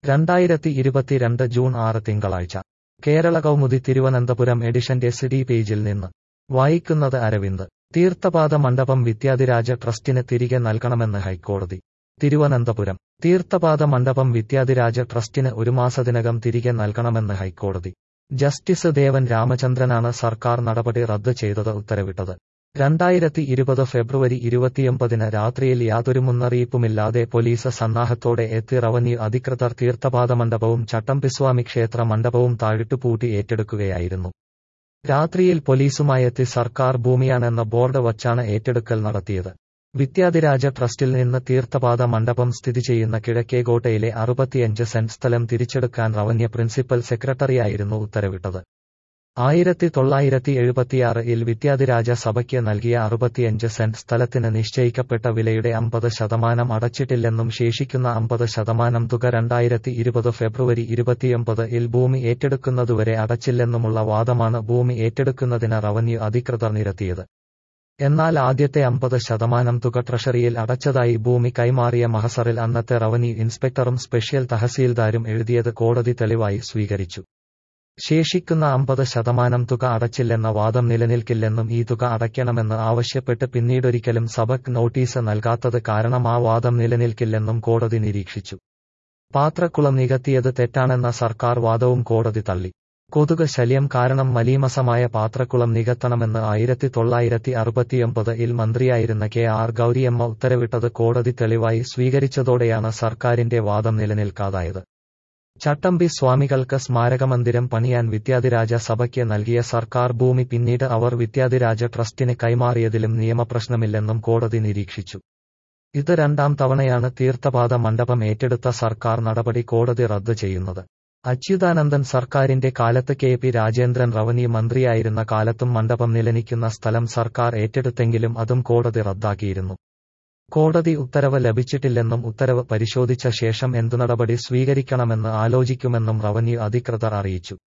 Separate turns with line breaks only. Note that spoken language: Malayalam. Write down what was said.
രണ്ടായിരത്തി ഇരുപത്തിരണ്ട് ജൂൺ ആറ് തിങ്കളാഴ്ച കേരള കൗമുദി തിരുവനന്തപുരം എഡിഷന്റെ സിഡി പേജിൽ നിന്ന് വായിക്കുന്നത് അരവിന്ദ് തീർത്ഥപാദ മണ്ഡപം വിദ്യാധിരാജ ട്രസ്റ്റിന് തിരികെ നൽകണമെന്ന് ഹൈക്കോടതി തിരുവനന്തപുരം തീർത്ഥപാദ മണ്ഡപം വിദ്യാധിരാജ ട്രസ്റ്റിന് ഒരു മാസത്തിനകം തിരികെ നൽകണമെന്ന് ഹൈക്കോടതി ജസ്റ്റിസ് ദേവൻ രാമചന്ദ്രനാണ് സർക്കാർ നടപടി റദ്ദ് ചെയ്തത് ഉത്തരവിട്ടത് രണ്ടായിരത്തി ഇരുപത് ഫെബ്രുവരി ഇരുപത്തിയൊമ്പതിന് രാത്രിയിൽ യാതൊരു മുന്നറിയിപ്പുമില്ലാതെ പോലീസ് സന്നാഹത്തോടെ എത്തി റവന്യൂ അധികൃതർ തീർത്ഥപാദ മണ്ഡപവും ചട്ടമ്പിസ്വാമി ക്ഷേത്ര മണ്ഡപവും താഴിട്ടുപൂട്ടി ഏറ്റെടുക്കുകയായിരുന്നു രാത്രിയിൽ പോലീസുമായെത്തി സർക്കാർ ഭൂമിയാണെന്ന ബോർഡ് വച്ചാണ് ഏറ്റെടുക്കൽ നടത്തിയത് വിദ്യാധിരാജ ട്രസ്റ്റിൽ നിന്ന് തീർത്ഥപാദ മണ്ഡപം സ്ഥിതി ചെയ്യുന്ന കിഴക്കേകോട്ടയിലെ അറുപത്തിയഞ്ച് സെന്റ് സ്ഥലം തിരിച്ചെടുക്കാൻ റവന്യൂ പ്രിൻസിപ്പൽ സെക്രട്ടറിയായിരുന്നു ഉത്തരവിട്ടത് ആയിരത്തി തൊള്ളായിരത്തി എഴുപത്തിയാറിൽ വിദ്യാധിരാജ സഭയ്ക്ക് നൽകിയ അറുപത്തിയഞ്ച് സെന്റ് സ്ഥലത്തിന് നിശ്ചയിക്കപ്പെട്ട വിലയുടെ അമ്പത് ശതമാനം അടച്ചിട്ടില്ലെന്നും ശേഷിക്കുന്ന അമ്പത് ശതമാനം തുക രണ്ടായിരത്തി ഇരുപത് ഫെബ്രുവരി ഇരുപത്തിയൊമ്പത് ഇൽ ഭൂമി ഏറ്റെടുക്കുന്നതുവരെ അടച്ചില്ലെന്നുമുള്ള വാദമാണ് ഭൂമി ഏറ്റെടുക്കുന്നതിന് റവന്യൂ അധികൃതർ നിരത്തിയത് എന്നാൽ ആദ്യത്തെ അമ്പത് ശതമാനം തുക ട്രഷറിയിൽ അടച്ചതായി ഭൂമി കൈമാറിയ മഹസറിൽ അന്നത്തെ റവന്യൂ ഇൻസ്പെക്ടറും സ്പെഷ്യൽ തഹസീൽദാരും എഴുതിയത് കോടതി തെളിവായി സ്വീകരിച്ചു ശേഷിക്കുന്ന അമ്പത് ശതമാനം തുക അടച്ചില്ലെന്ന വാദം നിലനിൽക്കില്ലെന്നും ഈ തുക അടയ്ക്കണമെന്ന് ആവശ്യപ്പെട്ട് പിന്നീടൊരിക്കലും സഭയ്ക്ക് നോട്ടീസ് നൽകാത്തത് കാരണം ആ വാദം നിലനിൽക്കില്ലെന്നും കോടതി നിരീക്ഷിച്ചു പാത്രക്കുളം നികത്തിയത് തെറ്റാണെന്ന സർക്കാർ വാദവും കോടതി തള്ളി കൊതുക് ശല്യം കാരണം മലീമസമായ പാത്രക്കുളം നികത്തണമെന്ന് ആയിരത്തി തൊള്ളായിരത്തി അറുപത്തിയൊമ്പത് ഇൽ മന്ത്രിയായിരുന്ന കെ ആർ ഗൗരിയമ്മ ഉത്തരവിട്ടത് കോടതി തെളിവായി സ്വീകരിച്ചതോടെയാണ് സർക്കാരിന്റെ വാദം നിലനിൽക്കാതായത് ചട്ടമ്പി സ്വാമികൾക്ക് സ്മാരകമന്ദിരം പണിയാൻ വിദ്യാധിരാജ സഭയ്ക്ക് നൽകിയ സർക്കാർ ഭൂമി പിന്നീട് അവർ വിദ്യാധിരാജ ട്രസ്റ്റിന് കൈമാറിയതിലും നിയമപ്രശ്നമില്ലെന്നും കോടതി നിരീക്ഷിച്ചു ഇത് രണ്ടാം തവണയാണ് തീർത്ഥപാദ മണ്ഡപം ഏറ്റെടുത്ത സർക്കാർ നടപടി കോടതി റദ്ദ് ചെയ്യുന്നത് അച്യുതാനന്ദൻ സർക്കാരിന്റെ കാലത്ത് കെ പി രാജേന്ദ്രൻ റവന്യൂ മന്ത്രിയായിരുന്ന കാലത്തും മണ്ഡപം നിലനിക്കുന്ന സ്ഥലം സർക്കാർ ഏറ്റെടുത്തെങ്കിലും അതും കോടതി റദ്ദാക്കിയിരുന്നു കോടതി ഉത്തരവ് ലഭിച്ചിട്ടില്ലെന്നും ഉത്തരവ് പരിശോധിച്ച ശേഷം എന്തു നടപടി സ്വീകരിക്കണമെന്ന് ആലോചിക്കുമെന്നും റവന്യൂ അധികൃതർ അറിയിച്ചു